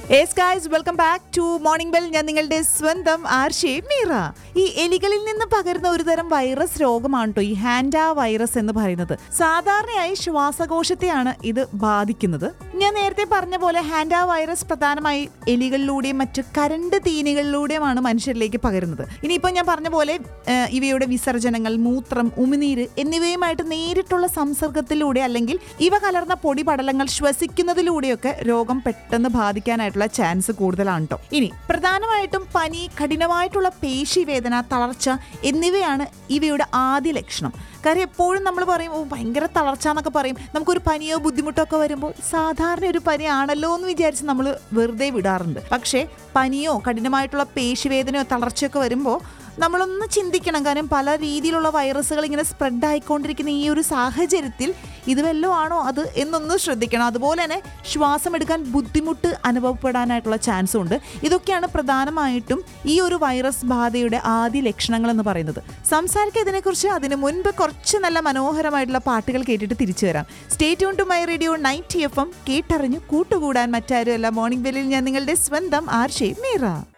S guys welcome back to morning bell ഞാൻ നിങ്ങളുടെ സ്വന്തം ആർഷേ മീറ ഈ എലികളിൽ നിന്ന് പകരുന്ന ഒരു തരം വൈറസ് രോഗമാണ് കേട്ടോ ഈ ഹാൻഡ വൈറസ് എന്ന് പറയുന്നത് സാധാരണയായി ശ്വാസകോശത്തെയാണ് ഇത് ബാധിക്കുന്നത് ഞാൻ നേരത്തെ പറഞ്ഞ പോലെ ഹാൻഡ വൈറസ് പ്രധാനമായി എലികളിലൂടെയും മറ്റു കരണ്ട് തീനികളിലൂടെയുമാണ് മനുഷ്യരിലേക്ക് പകരുന്നത് ഇനിയിപ്പോൾ ഞാൻ പറഞ്ഞ പോലെ ഏഹ്, ഇവയുടെ വിസർജനങ്ങൾ മൂത്രം ഉമിനീര് എന്നിവയുമായിട്ട് നേരിട്ടുള്ള സംസർഗത്തിലൂടെ അല്ലെങ്കിൽ ഇവ കലർന്ന പൊടി പടലങ്ങൾ ശ്വസിക്കുന്നതിലൂടെയൊക്കെ രോഗം പെട്ടെന്ന് ബാധിക്കാനായിട്ടുള്ള ചാൻസ് കൂടുതലാണ് കേട്ടോ ഇനി പ്രധാനമായിട്ടും പനി കഠിനമായിട്ടുള്ള പേശിവേദന തളർച്ച എന്നിവയാണ് ഇവയുടെ ആദ്യ ലക്ഷണം കാര്യം എപ്പോഴും നമ്മൾ പറയും ഓ ഭയങ്കര തളർച്ച എന്നൊക്കെ പറയും നമുക്കൊരു പനിയോ ബുദ്ധിമുട്ടോ ഒക്കെ വരുമ്പോൾ സാധാരണ ഒരു പനി ആണല്ലോ എന്ന് വിചാരിച്ച് നമ്മൾ വെറുതെ വിടാറുണ്ട് പക്ഷേ പനിയോ കഠിനമായിട്ടുള്ള പേശിവേദനയോ തളർച്ചയൊക്കെ വരുമ്പോൾ നമ്മളൊന്ന് ചിന്തിക്കണം കാരണം പല രീതിയിലുള്ള വൈറസുകൾ ഇങ്ങനെ സ്പ്രെഡ് ആയിക്കൊണ്ടിരിക്കുന്ന ഈ ഒരു സാഹചര്യത്തിൽ ഇത് വല്ലതും ആണോ അത് എന്നൊന്ന് ശ്രദ്ധിക്കണം അതുപോലെ തന്നെ ശ്വാസം എടുക്കാൻ ബുദ്ധിമുട്ട് അനുഭവപ്പെടാനായിട്ടുള്ള ചാൻസും ഉണ്ട് ഇതൊക്കെയാണ് പ്രധാനമായിട്ടും ഈ ഒരു വൈറസ് ബാധയുടെ ആദ്യ ലക്ഷണങ്ങൾ എന്ന് പറയുന്നത് സംസാരിക്കുക ഇതിനെക്കുറിച്ച് അതിന് മുൻപ് കുറച്ച് നല്ല മനോഹരമായിട്ടുള്ള പാട്ടുകൾ കേട്ടിട്ട് തിരിച്ചു വരാം stay tune to my radio night F M കേട്ടറിഞ്ഞു കൂട്ടുകൂടാൻ മറ്റാരുമല്ല മോർണിംഗ് ബെല്ലിൽ ഞാൻ നിങ്ങളുടെ സ്വന്തം ആർഷേ മീറ